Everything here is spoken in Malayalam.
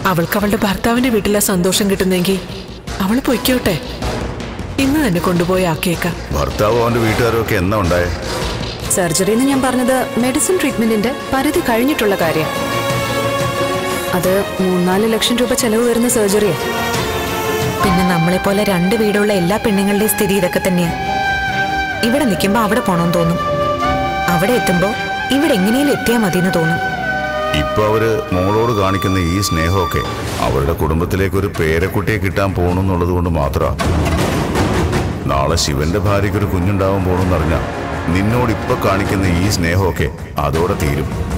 അവൾക്ക് അവളുടെ ഭർത്താവിന്റെ വീട്ടിലെ സന്തോഷം കിട്ടുന്നെങ്കിൽ അവൾ പൊയ്ക്കോട്ടെ ഇന്ന് തന്നെ കൊണ്ടുപോയി ആക്കിയേക്കാം ഭർത്താവും അവന്റെ വീട്ടുകാരും ഒക്കെ എന്നാ ഉണ്ടായേ സർജറി എന്ന് ഞാൻ പറഞ്ഞത് മെഡിസിൻ ട്രീറ്റ്മെന്റിന്റെ പരിധി കഴിഞ്ഞിട്ടുള്ള കാര്യം അത് മൂന്നാല് ലക്ഷം രൂപ ചെലവ് വരുന്ന സർജറിയാ പിന്നെ നമ്മളെ പോലെ രണ്ട് വീടുള്ള എല്ലാ പെണ്ണുങ്ങളുടെയും സ്ഥിതി ഇതൊക്കെ തന്നെയാ ഇവിടെ നിൽക്കുമ്പോ അവിടെ പോണോന്ന് തോന്നും അവിടെ എത്തുമ്പോ ഇവിടെ എങ്ങനെയും എത്തിയാൽ മതിയെന്ന് തോന്നും ഇപ്പൊ അവര് മോളോട് കാണിക്കുന്ന ഈ സ്നേഹമൊക്കെ അവരുടെ കുടുംബത്തിലേക്ക് ഒരു പേരക്കുട്ടിയെ കിട്ടാൻ പോണെന്നുള്ളത് കൊണ്ട് മാത്രമാണ് നാളെ ശിവന്റെ ഭാര്യയ്ക്ക് ഒരു കുഞ്ഞുണ്ടാവാൻ പോണെന്നറിഞ്ഞാൽ നിന്നോട് ഇപ്പൊ കാണിക്കുന്ന ഈ സ്നേഹമൊക്കെ അതോടെ തീരും